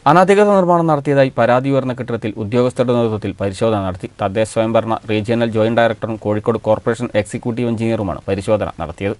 അനധികൃത നിർമ്മാണം നടത്തിയതായി പരാതി ഉയർന്ന കെട്ടിടത്തിൽ ഉദ്യോഗസ്ഥരുടെ നേതൃത്വത്തിൽ പരിശോധന നടത്തി തദ്ദേശ സ്വയംഭരണ റീജിയണൽ ജോയിന്റ് ഡയറക്ടറും കോഴിക്കോട് കോർപ്പറേഷൻ എക്സിക്യൂട്ടീവ് എഞ്ചിനീയറുമാണ് പരിശോധന നടത്തിയത്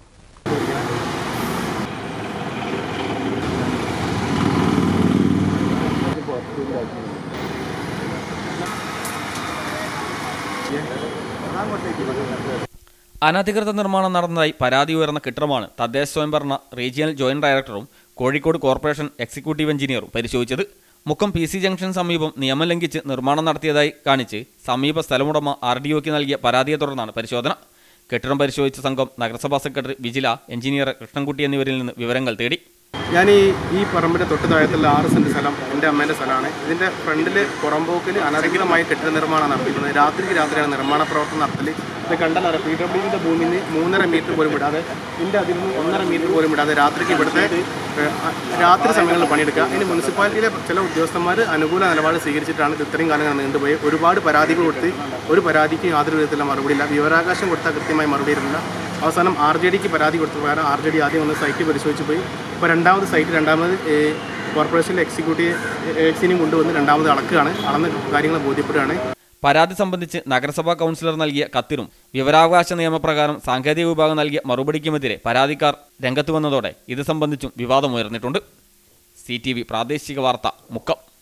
അനധികൃത നിർമ്മാണം നടന്നതായി പരാതി ഉയർന്ന കെട്ടിടമാണ് തദ്ദേശ സ്വയംഭരണ റീജിയണൽ ജോയിന്റ് ഡയറക്ടറും കോഴിക്കോട് കോർപ്പറേഷൻ എക്സിക്യൂട്ടീവ് എഞ്ചിനീയറും പരിശോധിച്ചത് മുക്കം പി സി ജംഗ്ഷൻ സമീപം നിയമം ലംഘിച്ച് നിർമ്മാണം നടത്തിയതായി കാണിച്ച് സമീപ സ്ഥലമുടമ ആർ ഡി ഒക്ക് നൽകിയ പരാതിയെ തുടർന്നാണ് പരിശോധന കെട്ടിടം പരിശോധിച്ച സംഘം നഗരസഭാ സെക്രട്ടറി വിജില എഞ്ചിനീയർ കൃഷ്ണൻകുട്ടി എന്നിവരിൽ നിന്ന് വിവരങ്ങൾ തേടി ഞാൻ ഈ ഈ പറമ്പിൻ്റെ തൊട്ട് താഴത്തുള്ള ആറ് സെൻറ്റ് സ്ഥലം എൻ്റെ അമ്മേൻ്റെ സ്ഥലമാണ് ഇതിൻ്റെ ഫ്രണ്ടിൽ പുറമ്പോക്കിൽ അനധികൃതമായി കെട്ടിട നിർമ്മാണം നടത്തിയിരുന്നത് രാത്രിക്ക് രാത്രിയാണ് നിർമ്മാണ പ്രവർത്തനം നടത്തൽ ഇത് കണ്ടാൽ പി ഡബ്ല്യു ഡിൻ്റെ ഭൂമിയിൽ നിന്ന് മൂന്നര മീറ്റർ പോലും വിടാതെ ഇതിൻ്റെ അതിൽ നിന്ന് ഒന്നര മീറ്റർ പോലും വിടാതെ രാത്രിക്ക് ഇവിടുത്തെ ഏഹ്, അ- രാത്രി സമയങ്ങളിൽ പണിയെടുക്കുക ഇതിന് മുനിസിപ്പാലിറ്റിയിലെ ചില ഉദ്യോഗസ്ഥന്മാർ അനുകൂല നിലപാട് സ്വീകരിച്ചിട്ടാണ് ഇത് ഇത്രയും കാലം നീണ്ടുപോയി ഒരുപാട് പരാതികൾ കൊടുത്ത് ഒരു പരാതിക്ക് യാതൊരു വിധത്തിലുള്ള മറുപടിയില്ല വിവരാവകാശം കൊടുത്താൽ കൃത്യമായി മറുപടി തരുന്നില്ല അവസാനം ആർ ജെ ഡിക്ക് പരാതി കൊടുത്ത പ്രകാരം ആർ ജെ ഡി ആദ്യം ഒന്ന് സൈറ്റ് പരിശോധിച്ച് പോയി ഇപ്പോൾ രണ്ടാമത് സൈറ്റ് രണ്ടാമത് ഏഹ്, കോർപ്പറേഷനിലെ എക്സിക്യൂട്ടീവ് എക്സിനെയും കൊണ്ടുവന്ന് രണ്ടാമത് അളക്കുകയാണ് അളന്ന് കാര്യങ്ങൾ ബോധ്യപ്പെടുകയാണ് പരാതി സംബന്ധിച്ച് നഗരസഭാ കൗൺസിലർ നൽകിയ കത്തിനും വിവരാവകാശ നിയമപ്രകാരം സാങ്കേതിക വിഭാഗം നൽകിയ മറുപടിക്കുമെതിരെ പരാതിക്കാർ രംഗത്ത് വന്നതോടെ ഇത് സംബന്ധിച്ചും വിവാദമുയർന്നിട്ടുണ്ട് സി ടി വി പ്രാദേശിക വാർത്ത മുക്കം